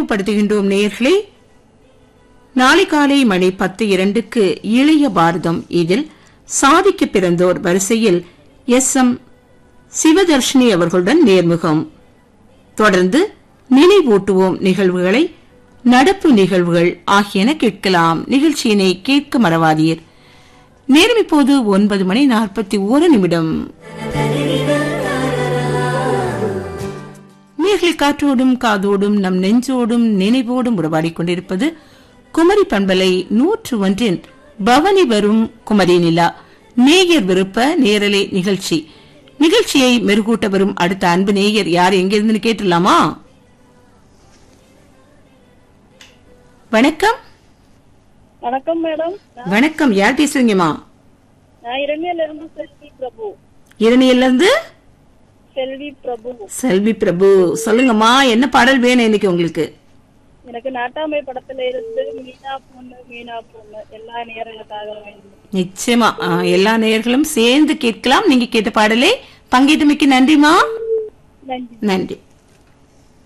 நினைவுபடுத்துகின்றோம் நேயர்களே நாளை காலை மணி பத்து இரண்டுக்கு இளைய பாரதம் இதில் சாதிக்க பிறந்தோர் வரிசையில் எஸ் எம் சிவதர்ஷினி அவர்களுடன் நேர்முகம் தொடர்ந்து நினைவூட்டுவோம் நிகழ்வுகளை நடப்பு நிகழ்வுகள் ஆகியன கேட்கலாம் நிகழ்ச்சியினை கேட்க மறவாதீர் நேரம் இப்போது ஒன்பது மணி நாற்பத்தி ஒரு நிமிடம் நீர்கள் காற்றோடும் காதோடும் நம் நெஞ்சோடும் நினைவோடும் உறவாடிக் கொண்டிருப்பது குமரி பண்பலை நூற்று ஒன்றின் பவனி வரும் குமரி நிலா நேயர் விருப்ப நேரலை நிகழ்ச்சி நிகழ்ச்சியை மெருகூட்ட வரும் அடுத்த அன்பு நேயர் யார் எங்கிருந்து கேட்டுலாமா வணக்கம் வணக்கம் மேடம் வணக்கம் யார் பேசுறீங்கம்மா நான் இரணியல இருந்து செல்வி பிரபு இரணியில இருந்து செல்வி பிரபு செல்வி பிரபு சொல்லுங்கம்மா என்ன பாடல் வேணும் இன்னைக்கு உங்களுக்கு எனக்கு நாட்டாமை படத்துல இருந்து மீனா பொண்ணு மீனா பொண்ணு எல்லா நேரங்களுக்காக வேண்டும் நிச்சயமா ஆ, எல்லா நேயர்களும் சேர்ந்து கேட்கலாம் நீங்க கேட்ட பாடலை பங்கேற்றமைக்கு நன்றிமா நன்றி நன்றி